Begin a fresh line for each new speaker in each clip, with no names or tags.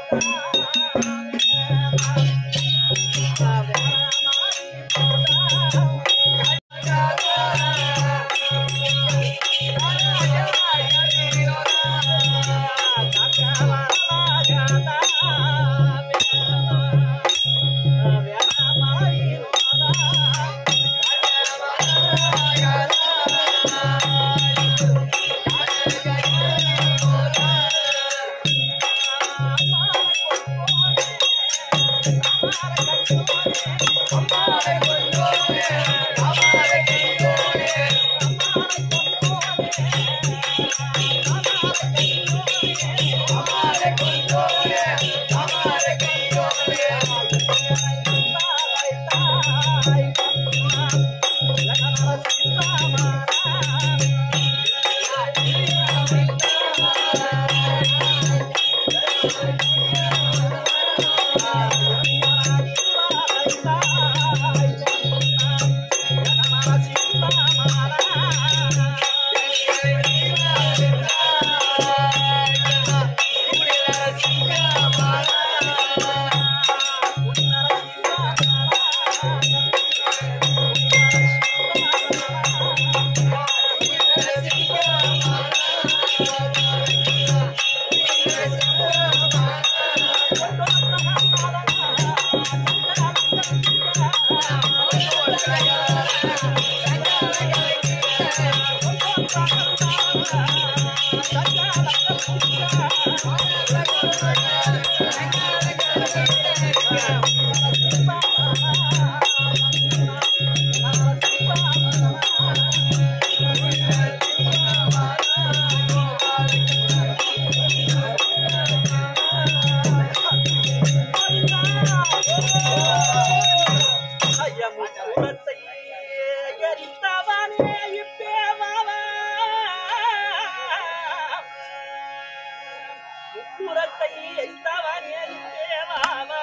முப்புறத்தை எய்தவனே தேவாவா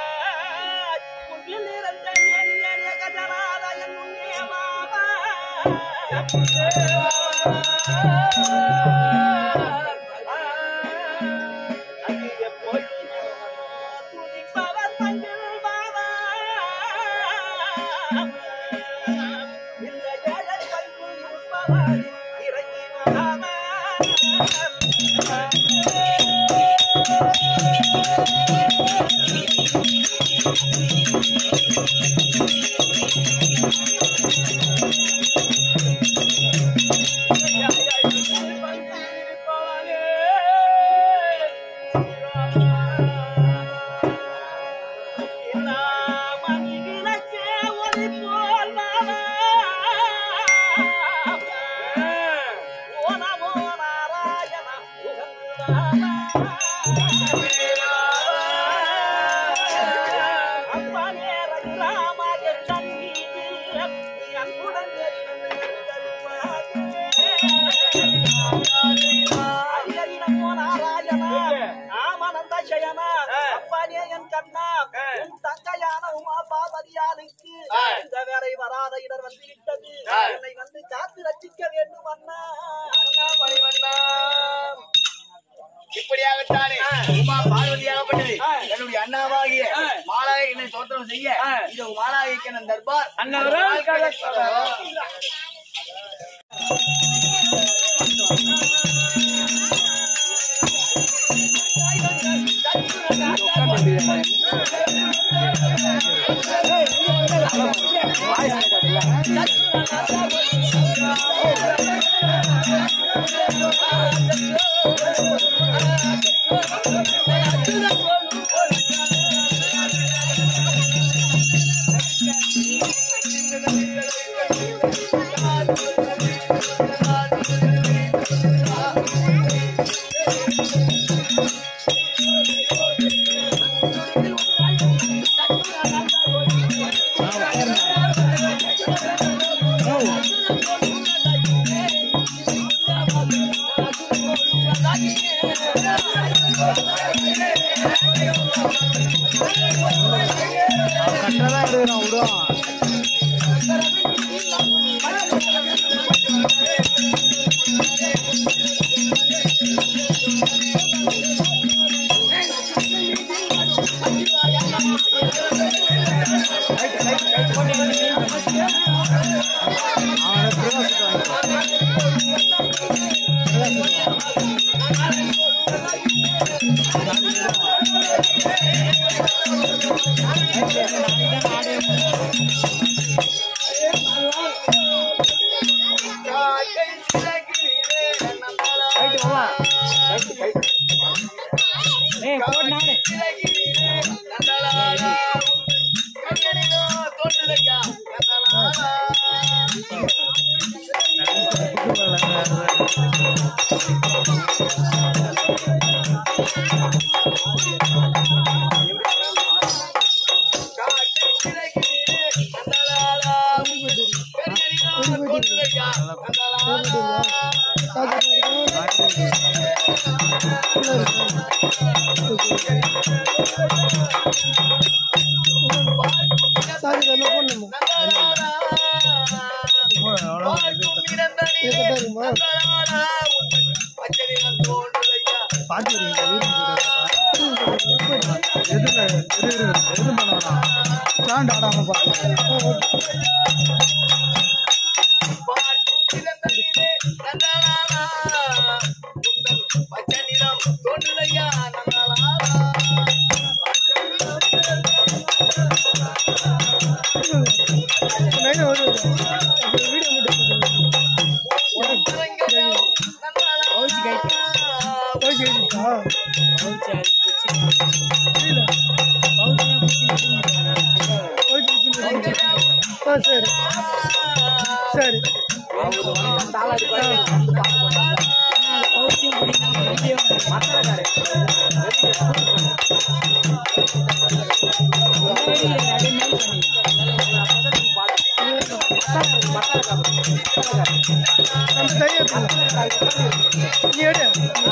குன்றில் நிறைந்த எண்ணிய கஜநாத என்னும் தேவாவா அங்கே போய் துதிப்பவர் தங்கில் பாவா இந்த ஏழை பைக்குள் இருப்பவர் இறங்கி வாவா இந்த வேலை வராத இடர் வந்து விட்டது என்னை வந்து காத்து ரசிக்க வேண்டும் அண்ணா
இப்படியாகத்தானே உமா பார்வதியாகப்பட்டது என்னுடைய அண்ணாவாகிய மாலாயை என்னை தோற்றம் செய்ய இந்த மாலாய்க்கு என் தர்பார்
ஆ சரி சரி அந்த தையத்தில் நீ எடு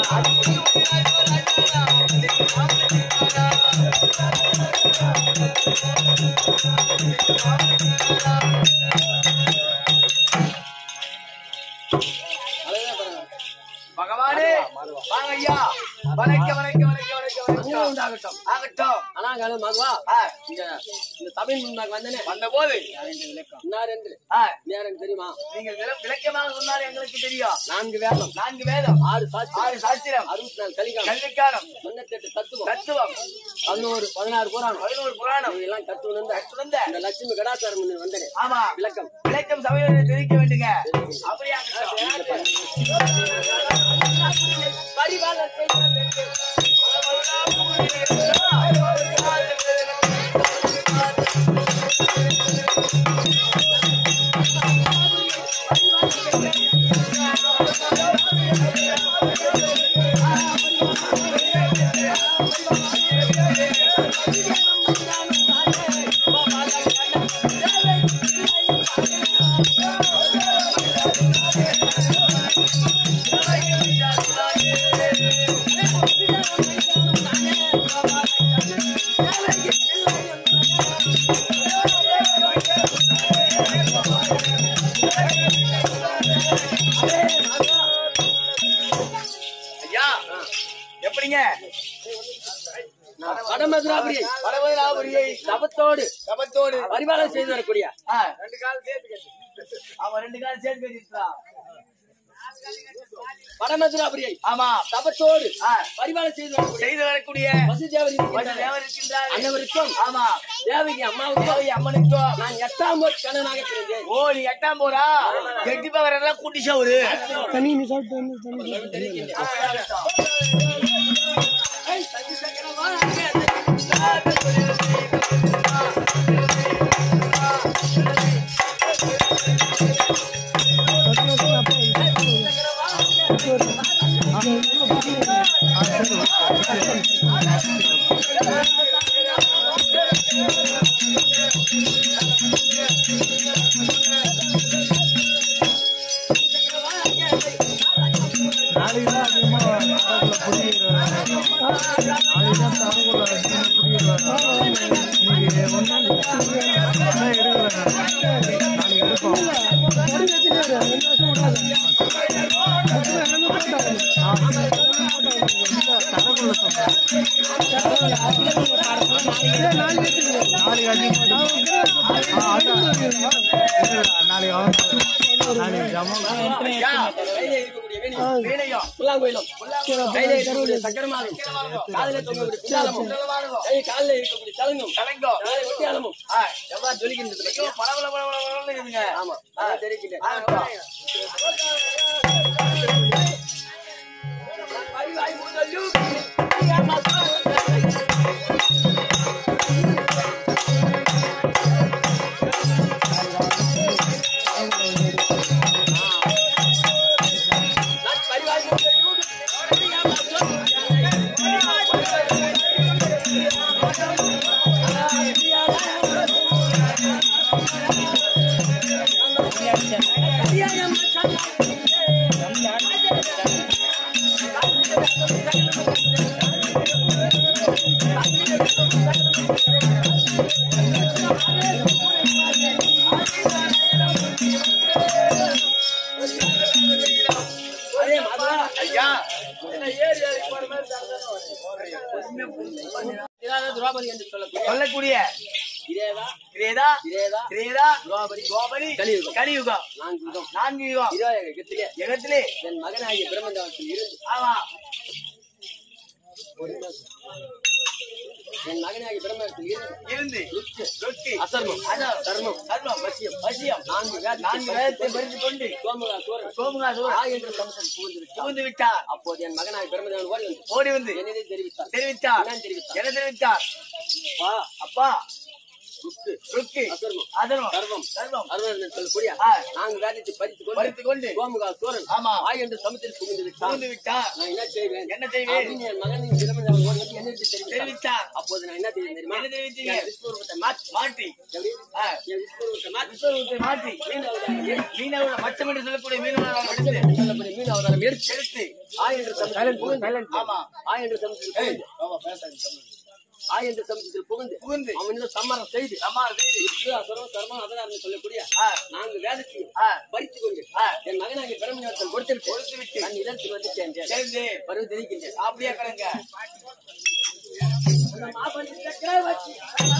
பகவானே வாங்க ஐயா வணக்க வணக்க வணக்க வணக்க வணக்கம் உண்டாகட்டும் ஆகட்டும்
ஆனா கால மதுவா
ஆ,
இங்க இந்த சபை முன்னாக்கு வந்தனே
வந்த போது
இன்னார் என்று
ஆ,
நேரம் தெரியுமா
நீங்கள் விள- விளக்கமாக சொன்னால் எங்களுக்கு தெரியும்
நான்கு வேதம்
நான்கு வேதம்
ஆறு சாட்சி
ஆறு சாஸ்திரம்
அறுபத்தி நாலு கலிகாலம்
கல்விக்காலம்
தொண்ணூத்தெட்டு தத்துவம்
தத்துவம்
பதினோரு பதினாறு புராணம்
பதினோரு புராணம்
இதெல்லாம் கற்று உணர்ந்த
துறந்த
இந்த லட்சுமி கடாச்சாரம் முன்ன வந்தனே
ஆமா
விளக்கம்
விளக்கம் சபையோடு தெரிவிக்க வேண்டுங்க அப்படியா ஐயா எப்படிங்க
வடமதுராபுரியை
வடவராபுரியை
தபத்தோடு
சபத்தோடு
பரிபாலனை செய்து வரக்கூடிய
ஆ, ரெண்டு கால் சேர்த்து கட்டு. ஆமா ரெண்டு கால் சேர்த்து கட்டிருக்கலாம்
வடமதுராபுரியை
ஆமா
தபத்தோடு
ஆ,
பரிபாலனை செய்து வரக்கூடிய
செய்து வரக்கூடிய
வசுதேவர்
வட
இருக்கின்றார்.
தேவர் இருக்கின்றார்
அனைவருக்கும்
ஆமா
தேவகி அம்மாவுக்கும்
தேவை அம்மனுக்கும்
நான் எட்டாம் போது கண்ணனாக பிறந்தேன்
ஓ நீ எட்டாம் போறா எட்டு பவரெல்லாம் கூட்டி சவுரு
தண்ணி நீ சாப்பிட்டு வந்து தண்ணி
கையில இருக்கக்கூடிய வீணையும்
வீணையும்
புல்லாங்குயிலும்
சரி, அப்ப
கையில
கருவறை
இருக்கக்கூடிய சக்கரமாகும் காதுல தொங்கக்கூடிய குண்டாலமும் கை காலில் இருக்கக்கூடிய சலங்கும்
கலங்கோ
நாளை ஒட்டியாலமும்
ஆ,
எவ்வாறு ஜொலிக்கின்றது
ஐயோ, பளபள பளபளன்னு இருக்குதுங்க.
ஆமா அதான் தெரிவிக்கின்றேன்
ஆ,
அறிவாய் முதலும் அறிவாய் அதே மாதா
ஐயா,
இதான துரோபதி என்று சொல்லக்கூடிய
சொல்லக்கூடிய
இதேதா
கிரேதா
இதேதா
கிரேதா
துரோபதி
கோபரி
கலியுகம்.
கலியுகம்
நான்கு யுகம்
நான்கு யுகம்
இதோ யுகத்திலே
ஜெகத்திலே
என் மகனாகிய பிரம்மதவத்தில் இருந்து
ஆமா
என் மகனாகிய பிரம்மதத்தில் இருந்து
இருந்து
ருச்சு,
ருச்சி
அசர்மம்
அதர்மம்,
தர்மம்
தர்மம்
வசியம்
வசியம்
நான்கு வேதத்தை
நான்கு வேதத்தை பறித்து கொண்டு
சோமுகா சோரன்
சோமுகா
ஆ
சூரன்
என்ற சமசன் புகுந்து விட்டான்
புகுந்து விட்டார்
அப்போது என் மகனாகிய பிரம்மதேவன் ஓடி வந்து
ஓடி வந்து
என்னதை தெரிவித்தார்
தெரிவித்தார்
என்ன தெரிவித்தார்
என்ன தெரிவித்தார்
வா
அப்பா
ருக்கு
ருக்கி
அசர்மம்
அதர்மம்
தர்மம்
தர்மம்
அருணன் என்று சொல்லக்கூடிய
ஆ.
நான்கு வேதத்தை பறித்து கொண்டு
பறித்து கொண்டு
சோமுகா சோரன்
ஆமா
ஆ என்ற சமத்தில் புகுந்து விட்டான்
புகுந்து விட்டார்
நான் என்ன செய்வேன்
என்ன செய்வேன்
அப்படின்னு என் மகனின் பிரம்மதேவன் ஓடி வந்து என்னத்தை தெரிவித்தார்
தெரிவித்தார்
அப்போது நான் என்ன செய்வேன் தெரியுமா
என்ன தெரிவித்தீங்க?
என் விஸ்வரூபத்தை மாற்றி
மாற்றி
எப்படி?
ஆ,
என் விஸ்வரூபத்தை மாற்றி
விஸ்வரூபத்தை மாற்றி
மீன் அவதாரம் எடுத்து,
மீனவர்கள் மச்சம் என்று சொல்லக்கூடிய மீனவர்கள்
மனிதன் என்று சொல்லக்கூடிய மீன் அவதாரம் எடுத்து
எடுத்து
ஆ என்ற சமத்தில் புகுந்து
ஆமா
ஆ என்ற சமத்தில் புகுந்து ஆ என்ற சமூகத்தில் புகுந்து
புகுந்து
அவனிடம் சம்மாரம் செய்து
சமார் செய்து
அசுரம் சர்மம் அவதாரம் சொல்லக்கூடிய
ஆ,
நான்கு வேதத்தையும்
ஆ,
பறித்துக் கொண்டு
ஆ.
என் மகனாகிய பிரம்மஞானத்தில் கொடுத்து விட்டு
கொடுத்து விட்டு
நான் இடத்தில் வந்து சேர்ந்தேன்
சேர்ந்து
பருவ தெரிவிக்கின்றேன்
அப்படியே கிடங்க
சக்கரவர்த்தி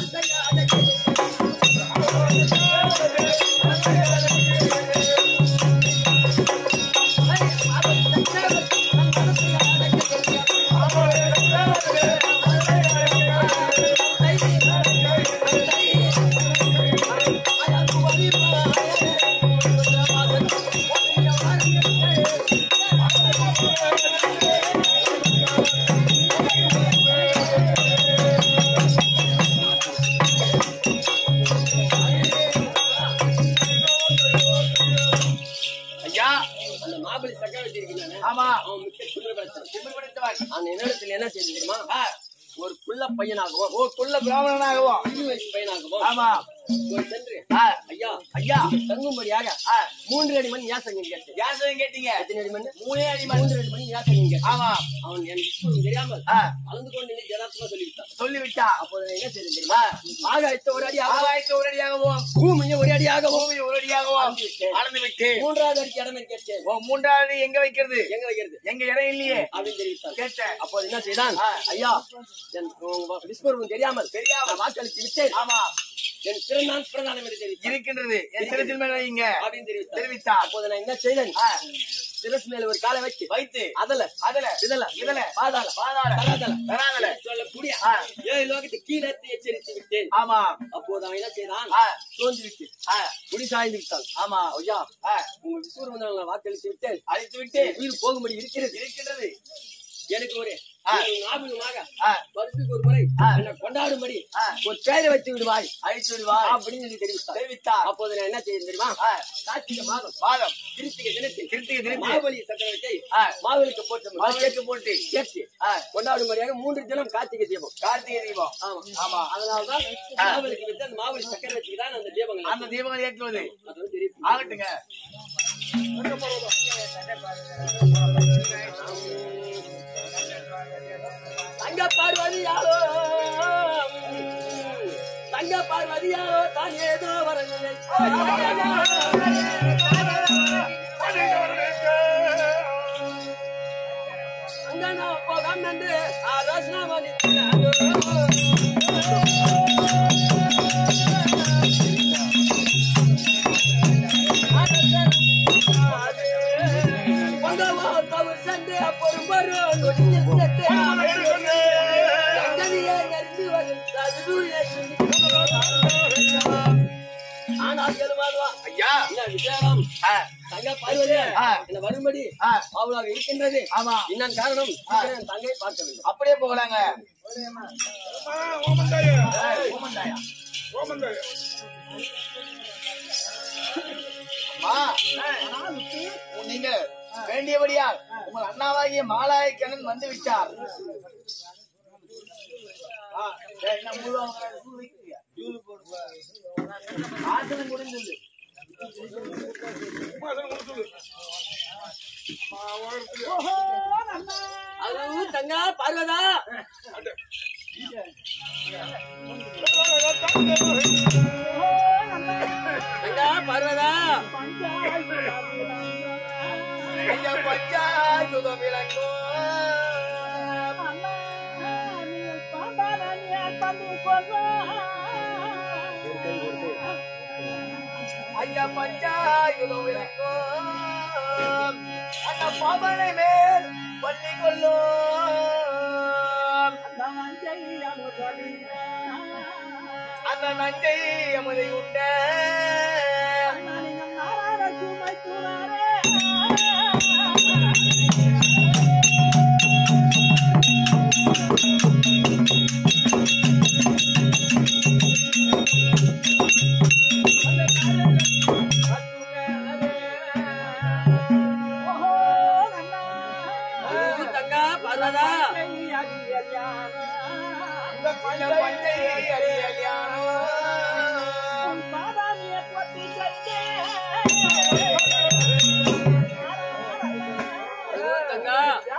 ஐயா
அந்த மாபலி சக்கரவர்த்தி இருக்கிறானே
ஆமா
அவன் மிக்க குதிரைப்படுத்தன்
திமிர் பிடித்தவன்
அந்த நேரத்தில் என்ன செய்து தெரியுமா
ஆ,
ஒரு புள்ள பையனாகவும்
ஓ குள்ள பிராமணனாகவும்
சிறு வயசு பையனாகவும்
ஆமா
ஒரு சென்று
ஆ,
ஐயா
ஐயா
தங்கும்படியாக
ஆ,
மூன்று அடி மணி யாசகம் கேட்டேன்
யாசகம் கேட்டீங்க
எத்தனை அடி மணி
மூணே அடி மண்
மூன்று அடி மணி யாசகம் கேட்டேன்
ஆமா
அவன் என் விஸ்வரூபம் தெரியாமல்
ஆ,
கலந்து கொண்டு நீ ஜனாத்மா சொல்லிவிட்டான்
சொல்லிவிட்டா
அப்போது நான் என்ன செய்தேன் தெரியுமா ஆகாயத்தை ஒரு அடியாக
ஆகாயத்தை ஒரு அடியாகவும்
பூமியை ஒரு அடியாகவும்
பூமி ஒரு அடியாகவும்
அளந்து விட்டேன்.
அளந்து விட்டு
மூன்றாவது அடிக்கு இடம் கேட்டேன்
ஓ மூன்றாவது எங்க வைக்கிறது
எங்க வைக்கிறது
எங்க இடம் இல்லையே
அப்படின்னு தெரிவித்தான்
கேட்டேன்
அப்போது என்ன செய்தான்
ஆ.
ஐயா என் உங்க விஸ்வரூபம் தெரியாமல்
தெரியாமல்.
நான் வாக்களித்து விட்டேன்
ஆமா
என் பிறந்தான் பிரதானம் என்று தெரிவித்தான்
இருக்கின்றது என் சிரத்தில் மேல வைங்க
அப்படின்னு தெரிவித்தான்
தெரிவித்தா
அப்போது நான் என்ன செய்தேன்
ஆ,
சிரஸ் மேல ஒரு காலை வச்சு
வைத்து
அதுல
அதுல
இதுல
இதுல
பாதாள
பாதாள
தலாதல
தராதல
சொல்லக்கூடிய
ஆ.
ஏழு லோகத்தை கீழே எச்சரித்து விட்டேன்
ஆமா
அப்போது அவன் என்ன செய்தான்
ஆ,
தோன்றி விட்டு
ஆ,
முடி சாய்ந்து விட்டான்
ஆமா
ஐயா
ஆ,
உங்க விஸ்வரூபம் நான் வாக்களித்து விட்டேன்
அழித்து விட்டு
உயிர் போகும்படி இருக்கிறது
இருக்கின்றது
எனக்கு ஒரு
ஆ.
ஞாபகமாக
ஆ,
வருஷத்துக்கு ஒரு முறை
ஆ.
என்னை கொண்டாடும்படி
ஆ.
ஒரு பெயரை வைத்து விடுவாய்
அழித்து விடுவார்
அப்படின்னு சொல்லி தெரிவித்தார்
தெரிவித்தார்
அப்போது நான் என்ன செய்ய தெரியுமா
ஆ,
கார்த்திகை மாதம்
பாதம்
கிருத்திகை தினத்தில்
கிருத்திகை தினத்தில்
மாபலி சக்கரவர்த்தி
ஆ.
மாவலிக்கு போட்ட
மாவிளக்கு போட்டு
சேர்த்து
ஆ,
கொண்டாடும்படியாக மூன்று தினம் கார்த்திகை தீபம்
கார்த்திகை தீபம்
ஆமா
ஆமா
அதனால்தான்
ஆ.
மாவலிக்கு விட்டு அந்த மாவலி சக்கரவர்த்திக்கு தான் அந்த தீபங்கள்
அந்த தீபங்கள் ஏற்றுவது
அதெல்லாம் தெரிவித்து
ஆகட்டுங்க
தங்க பார்வதியாலோ தங்க பார்வதியாலோ தான் ஏதோ வரவில்லை அங்கனா போகாம என்று ஆலோசனை பண்ணிக்கிறாரோ. பொங்கவோ
ஐயா
என்ன விசாரம்
ஆ,
தங்க பார்வதி
ஆ.
என்ன வரும்படி
ஆ.
அவளாக இருக்கின்றது
ஆமா
இன்னும் காரணம் சீக்கிரம் என் தங்கை பார்க்க வேண்டும்
அப்படியே போகலாங்க
ஓமந்தாயா
ஓமந்தாயா
ஓமந்தாயா
அம்மா நீங்க வேண்டியபடியா உங்கள் அண்ணாவாகிய மாலாயக்கண்ணன் வந்து விட்டார் ஆ, சரி, என்ன முழுவா வாங்குறாரு? சூடு வைக்கிறியா? ஆசனம் முடிஞ்சது
அது தங்க பார்வதா தங்க பார்வதா
ஐயா, பஞ்சாயுதம் விளங்கும். ஐயா பஞ்சாயுதம் விளங்கும். அந்த பாவனை மேல் பள்ளி கொள்ளும் அந்த நஞ்சை எமதை உண்ட
அது தங்க பார்வதா
இந்த பஞ்சை அறியலியானோ
அது தங்க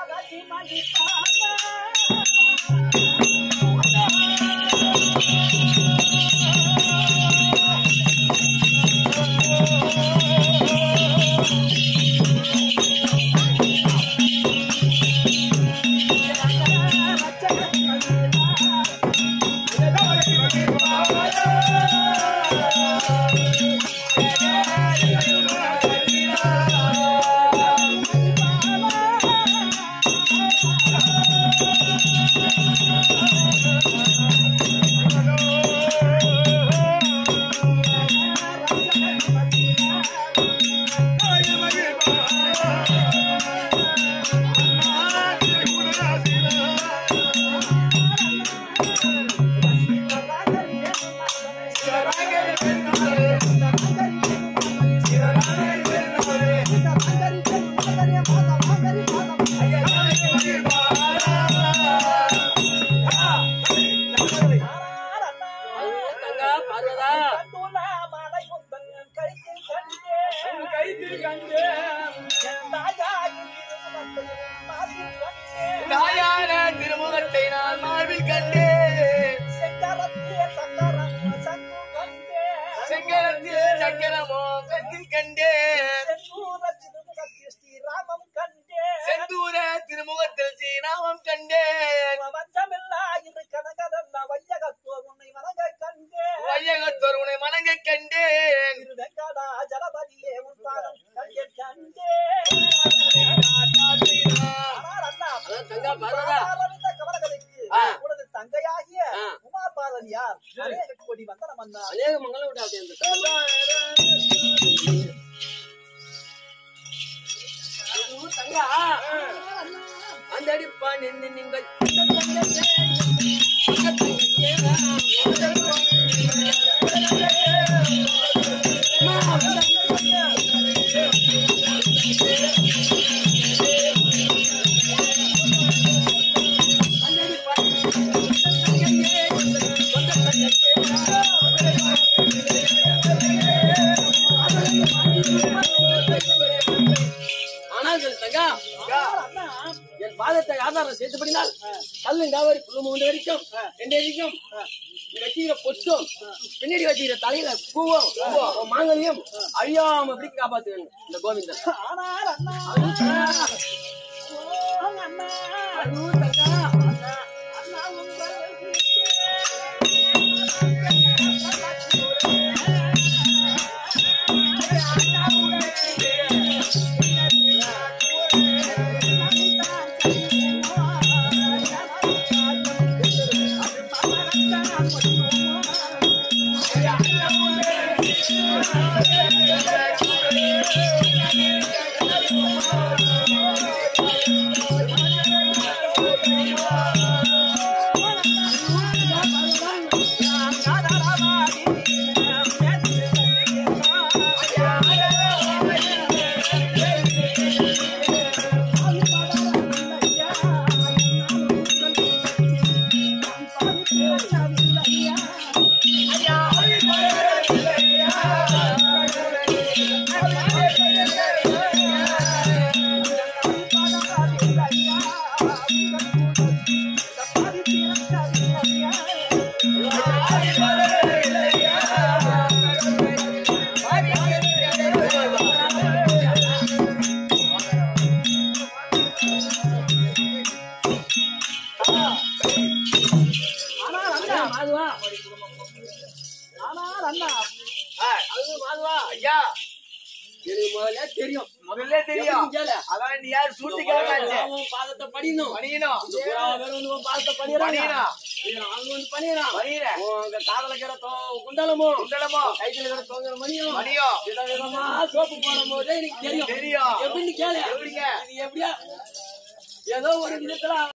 அது தங்க பார்வதா
தாயான திருமுகத்தை நான் மார்பில் கண்டேன் செங்கலத்தில் சக்கரமோ கண்ணில் கண்டேன்
ஸ்ரீராமம் கண்டே
செந்தூர திருமுகத்தில் சீனாமம் கண்டேன்
வஞ்சமில்லா இரு கனகதல்ல வையகத்தோர் உன்னை வணங்க கண்டே
வையகத்தோர் உனை வணங்க கண்டேன்
திரு வெங்கடா ஜலபதியே உன் பாதம் கண்டே கண்டே ஆனால் அண்ணா
அதான் தங்க பார்வதா
பாலவந்த கமலகலைக்கு
ஆ.
உனது தங்கையாகிய
ஆ.
உமார் பாலன் யார் அநேக கோடி வந்தனம் அண்ணா
அநேக மங்களம் விட்டாது அந்த அது தங்க அந்த அடிப்பா நின்று நீங்கள் ஆனால் தங்கா
அண்ணா
என் பாதத்தை ஆதாரம் சேர்த்துப்படினால் கல்லும் காவரி புல்லும் மூன்று வரைக்கும் ரெண்டு வரைக்கும் நீ வச்சுக்கிற பொட்டும் பின்னாடி வச்சுக்கிற தலையில பூவும் உன் மாங்கல்யம் அழியாம எப்படி காப்பாத்துவேன் இந்த கோவிந்தன்
ஆனால் அண்ணா ஓ, அண்ணா
அது தங்கா
அண்ணா உங்கள்
ஐயா
ஆனால் அண்ணா
மாதுவா
ஆனால் அண்ணா
ஆ,
அது மாதுவா
ஐயா
எனக்கு முதல்ல தெரியும்
முதல்ல தெரியும்
எப்படி கேளு?
அதான் நீ யார் சூழ்ச்சி கிழக்காச்சு
உன் பாதத்தை படிக்கணும்
பணியணும்
இந்த புறா பேர் வந்து உன் பாதத்தை பண்ணிடுறாங்க
பணியணும்
இது அவங்க வந்து பண்ணிடுறான்
பணியிறேன்
உங்க காதல கிற தோ- குண்டலமும்
குண்டலமோ
கைத்துல கிற தோங்குற மணியும்
மணியும்
வித விதமா சோப்பு போடும் போதே எனக்கு தெரியும்
தெரியும்
எப்படின்னு கேளு
எப்படிங்க?
இது எப்படியா ஏதோ ஒரு விதத்துல